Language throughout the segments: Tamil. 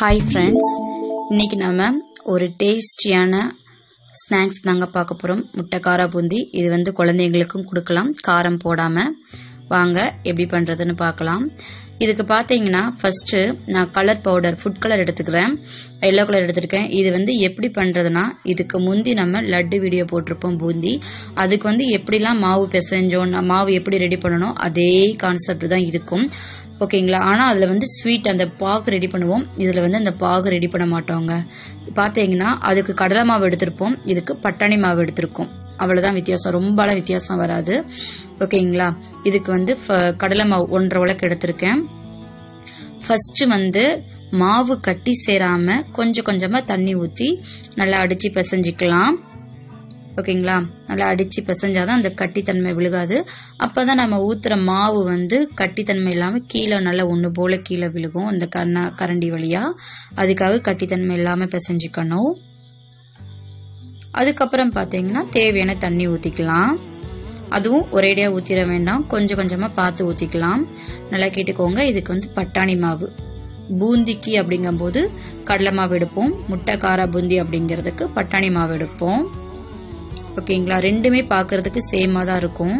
ஹாய் ஃப்ரெண்ட்ஸ் இன்னைக்கு நாம ஒரு டேஸ்டியான ஸ்நாக்ஸ் தாங்க பார்க்க போகிறோம் முட்டை காரா பூந்தி இது வந்து குழந்தைங்களுக்கும் கொடுக்கலாம் காரம் போடாமல் வாங்க எப்படி பண்ணுறதுன்னு பார்க்கலாம் இதுக்கு பார்த்தீங்கன்னா ஃபஸ்ட்டு நான் கலர் பவுடர் ஃபுட் கலர் எடுத்துக்கிறேன் எல்லோ கலர் எடுத்துருக்கேன் இது வந்து எப்படி பண்ணுறதுனா இதுக்கு முந்தி நம்ம லட்டு வீடியோ போட்டிருப்போம் பூந்தி அதுக்கு வந்து எப்படிலாம் மாவு பிசைஞ்சோம் நான் மாவு எப்படி ரெடி பண்ணணும் அதே கான்செப்ட் தான் இருக்கும் ஓகேங்களா ஆனால் அதில் வந்து ஸ்வீட் அந்த பாகு ரெடி பண்ணுவோம் இதில் வந்து அந்த பாகு ரெடி பண்ண மாட்டோங்க பார்த்தீங்கன்னா அதுக்கு கடலை மாவு எடுத்திருப்போம் இதுக்கு பட்டாணி மாவு எடுத்திருக்கோம் அவ்வளோதான் வித்தியாசம் ரொம்பலாம் வித்தியாசம் வராது ஓகேங்களா இதுக்கு வந்து ஃப- கடலை மாவு ஒன்றரை உலக்கு எடுத்திருக்கேன் ஃபர்ஸ்ட் வந்து மாவு கட்டி சேராம கொஞ்சம் கொஞ்சமா தண்ணி ஊற்றி நல்லா அடிச்சு பிசைஞ்சிக்கலாம் ஓகேங்களா நல்லா அடிச்சு பிசைஞ்சாதான் அந்த கட்டித்தன்மை விழுகாது அப்பதான் நம்ம ஊத்துற மாவு வந்து கட்டித்தன்மை இல்லாம கீழே நல்லா ஒன்று போல கீழே விழுகும் அந்த கண்ண கரண்டி வழியா அதுக்காக கட்டித்தன்மை இல்லாம பிசைஞ்சிக்கணும் அதுக்கப்புறம் பார்த்தீங்கன்னா தேவையான தண்ணி ஊற்றிக்கலாம் அதுவும் ஒரேடியாக ஊற்றிட வேண்டாம் கொஞ்சம் கொஞ்சமாக பார்த்து ஊற்றிக்கலாம் நல்லா கேட்டுக்கோங்க இதுக்கு வந்து பட்டாணி மாவு பூந்திக்கு அப்படிங்கும்போது கடலை மாவு எடுப்போம் முட்டை காரா பூந்தி அப்படிங்கிறதுக்கு பட்டாணி மாவு எடுப்போம் ஓகேங்களா ரெண்டுமே பார்க்கறதுக்கு சேமாக தான் இருக்கும்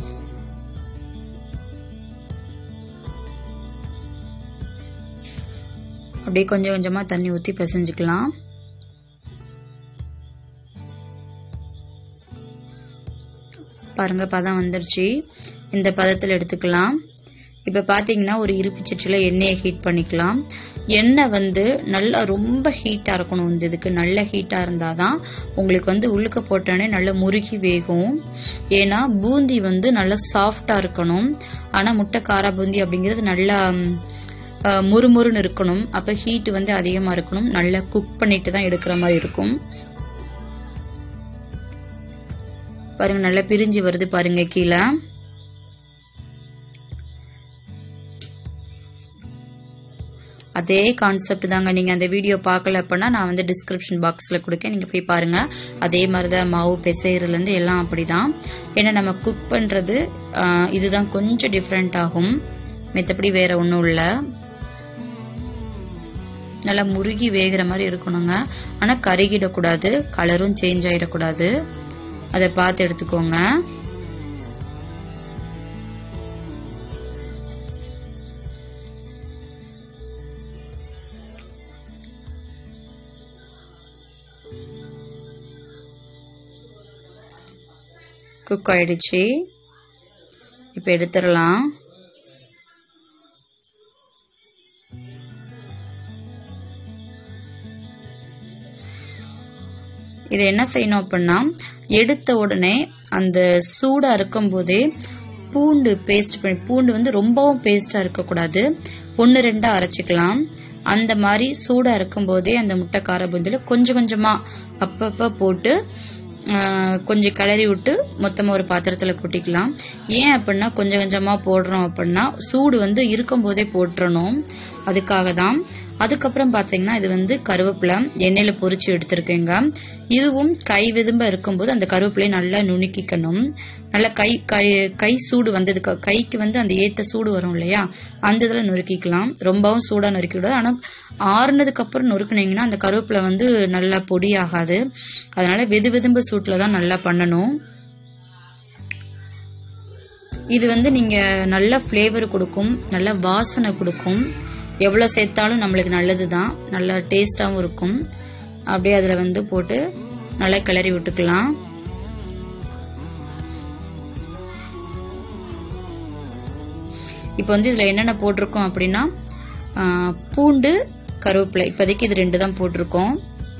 அப்படியே கொஞ்சம் கொஞ்சமாக தண்ணி ஊற்றி பிசைஞ்சுக்கலாம் பாருங்க பதம் வந்துருச்சு இந்த பதத்தில் எடுத்துக்கலாம் இப்போ பார்த்தீங்கன்னா ஒரு இருப்பு சட்டியில் எண்ணெயை ஹீட் பண்ணிக்கலாம் எண்ணெய் வந்து நல்லா ரொம்ப ஹீட்டாக இருக்கணும் இந்த இதுக்கு நல்ல ஹீட்டாக இருந்தால் தான் உங்களுக்கு வந்து உள்ளுக்க போட்டோன்னே நல்லா முருகி வேகும் ஏன்னா பூந்தி வந்து நல்லா சாஃப்டாக இருக்கணும் ஆனால் முட்டை காரா பூந்தி அப்படிங்கிறது நல்லா ம், அஹ், முறுமுறுன்னு இருக்கணும் அப்போ ஹீட் வந்து அதிகமாக இருக்கணும் நல்லா குக் பண்ணிட்டு தான் எடுக்கிற மாதிரி இருக்கும் பாருங்க நல்லா பிரிஞ்சு வருது பாருங்க கீழே அதே கான்செப்ட் தாங்க நீங்க அந்த வீடியோ பார்க்கல அப்படின்னா நான் வந்து டிஸ்கிரிப்ஷன் பாக்ஸ்ல கொடுக்கேன் நீங்க போய் பாருங்க அதே மாதிரி தான் மாவு பிசைறதுல இருந்து எல்லாம் அப்படிதான் ஏன்னா நம்ம குக் பண்றது ஆஹ், இதுதான் கொஞ்சம் டிஃப்ரெண்ட் ஆகும் மத்தபடி வேற ஒன்றும் இல்லை நல்லா முருகி வேகிற மாதிரி இருக்கணுங்க ஆனால் கருகிடக்கூடாது கலரும் சேஞ்ச் ஆகிடக்கூடாது அதை பார்த்து எடுத்துக்கோங்க குக் ஆயிடுச்சு இப்போ எடுத்துடலாம் இது என்ன செய்யணும் அப்படின்னா எடுத்த உடனே அந்த சூடா இருக்கும் போதே பூண்டு பேஸ்ட் பண்ணி பூண்டு வந்து ரொம்பவும் பேஸ்டா இருக்கக்கூடாது ஒன்று ரெண்டா அரைச்சிக்கலாம் அந்த மாதிரி சூடா இருக்கும் போதே அந்த முட்டை கார பூந்தில கொஞ்சம் கொஞ்சமா அப்பப்ப போட்டு ஆஹ், கொஞ்சம் கிளறி விட்டு மொத்தமாக ஒரு பாத்திரத்தில் கொட்டிக்கலாம் ஏன் அப்படின்னா கொஞ்சம் கொஞ்சமாக போடுறோம் அப்படின்னா சூடு வந்து இருக்கும் போதே போட்டுறணும் அதுக்காக தான் அதுக்கப்புறம் பார்த்தீங்கன்னா இது வந்து கருவேப்பிலை எண்ணெயில் பொரிச்சு எடுத்திருக்கேங்க இதுவும் கை விதும்ப இருக்கும்போது அந்த கருவேப்பிலையை நல்லா நுணுக்கிக்கணும் நல்லா கை கை கை சூடு வந்ததுக்கு கைக்கு வந்து அந்த ஏத்த சூடு வரும் இல்லையா அந்த இதில் நொறுக்கிக்கலாம் ரொம்பவும் சூடாக நொறுக்கிவிடாது ஆனால் ஆறுனதுக்கு அப்புறம் நொறுக்குனீங்கன்னா அந்த கருவேப்பிலை வந்து நல்லா பொடி ஆகாது அதனால வெது வெதும்பு சூட்டில் தான் நல்லா பண்ணணும் இது வந்து நீங்க நல்ல ஃப்ளேவர் கொடுக்கும் நல்ல வாசனை கொடுக்கும் எவ்வளோ சேர்த்தாலும் நம்மளுக்கு நல்லது தான் நல்ல டேஸ்டாகவும் இருக்கும் அப்படியே அதில் வந்து போட்டு நல்லா கிளறி விட்டுக்கலாம் இப்போ வந்து இதில் என்னென்ன போட்டிருக்கோம் அப்படின்னா ஆ, பூண்டு கருவேப்பிலை இப்போதைக்கு இது ரெண்டு தான் போட்டிருக்கோம்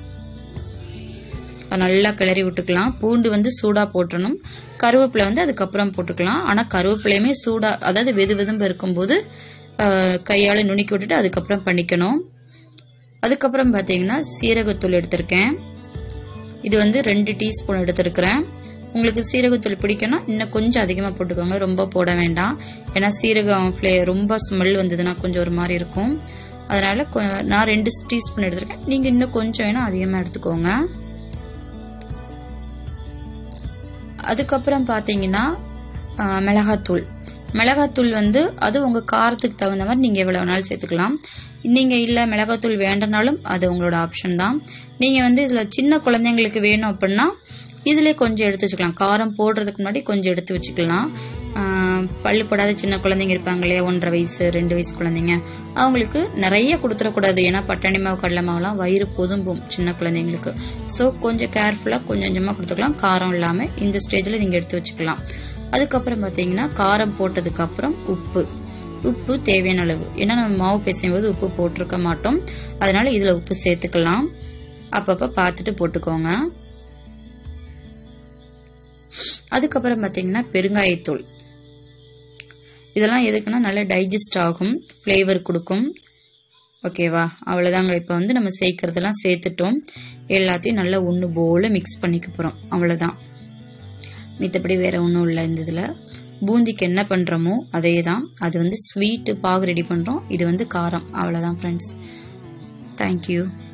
அதை நல்லா கிளறி விட்டுக்கலாம் பூண்டு வந்து சூடாக போட்டணும் கருவேப்பிலை வந்து அதுக்கப்புறம் போட்டுக்கலாம் ஆனால் கருவேப்பிலையுமே சூடாக அதாவது வெது வெதும்பு இருக்கும்போது கையால் நுணுக்கி விட்டுட்டு அதுக்கப்புறம் பண்ணிக்கணும் அதுக்கப்புறம் பார்த்தீங்கன்னா சீரகத்தூள் எடுத்திருக்கேன் இது வந்து ரெண்டு டீஸ்பூன் எடுத்திருக்கிறேன் உங்களுக்கு சீரகத்தூள் பிடிக்கும்னா இன்னும் கொஞ்சம் அதிகமாக போட்டுக்கோங்க ரொம்ப போட வேண்டாம் ஏன்னா சீரகம் ஃப்ளே ரொம்ப ஸ்மெல் வந்ததுன்னா கொஞ்சம் ஒரு மாதிரி இருக்கும் அதனால கொ- நான் ரெண்டு டீஸ்பூன் எடுத்திருக்கேன் நீங்கள் இன்னும் கொஞ்சம் வேணால் அதிகமாக எடுத்துக்கோங்க அதுக்கப்புறம் பார்த்தீங்கன்னா ஆ, மிளகாத்தூள் மிளகாத்தூள் வந்து அது உங்கள் காரத்துக்கு தகுந்த மாதிரி நீங்கள் எவ்வளோ வேணாலும் சேர்த்துக்கலாம் நீங்கள் இல்லை மிளகாத்தூள் வேண்டனாலும் அது உங்களோட ஆப்ஷன் தான் நீங்கள் வந்து இதில் சின்ன குழந்தைங்களுக்கு வேணும் அப்படின்னா இதிலே கொஞ்சம் எடுத்து வச்சுக்கலாம் காரம் போடுறதுக்கு முன்னாடி கொஞ்சம் எடுத்து வச்சுக்கலாம் ஆஹ் பல்லு போடாத சின்ன குழந்தைங்க இருப்பாங்க இல்லையா ஒன்றரை வயசு ரெண்டு வயசு குழந்தைங்க அவங்களுக்கு நிறைய கொடுத்துடக்கூடாது ஏன்னா பட்டாணி மாவு கடலை மாவுலாம் வயிறு பொதும்பும் சின்ன குழந்தைங்களுக்கு ஸோ கொஞ்சம் கேர்ஃபுல்லாக கொஞ்சம் கொஞ்சமாக கொடுத்துக்கலாம் காரம் இல்லாமல் இந்த ஸ்டேஜில் நீங்கள் எடுத்து வச்சுக்கலாம் அதுக்கப்புறம் பார்த்தீங்கன்னா காரம் போட்டதுக்கு அப்புறம் உப்பு உப்பு தேவையான அளவு ஏன்னா நம்ம மாவு பிசையும் போது உப்பு போட்டிருக்க மாட்டோம் அதனால இதில் உப்பு சேர்த்துக்கலாம் அப்பப்போ பார்த்துட்டு போட்டுக்கோங்க அதுக்கப்புறம் பார்த்தீங்கன்னா பெருங்காயத்தூள் இதெல்லாம் எதுக்குன்னா நல்லா டைஜஸ்ட் ஆகும் ஃப்ளேவர் கொடுக்கும் ஓகேவா அவ்வளோதாங்க இப்போ வந்து நம்ம சேர்க்கறதெல்லாம் சேர்த்துட்டோம் எல்லாத்தையும் நல்லா ஒன்று போல மிக்ஸ் பண்ணிக்க போகிறோம் அவ்வளோதான் மித்தபடி வேற ஒன்றும் இல்லை இந்த இதில் பூந்திக்கு என்ன பண்ணுறோமோ அதே தான் அது வந்து ஸ்வீட்டு பாகு ரெடி பண்ணுறோம் இது வந்து காரம் அவ்வளோதான் ஃப்ரெண்ட்ஸ் தேங்க்யூ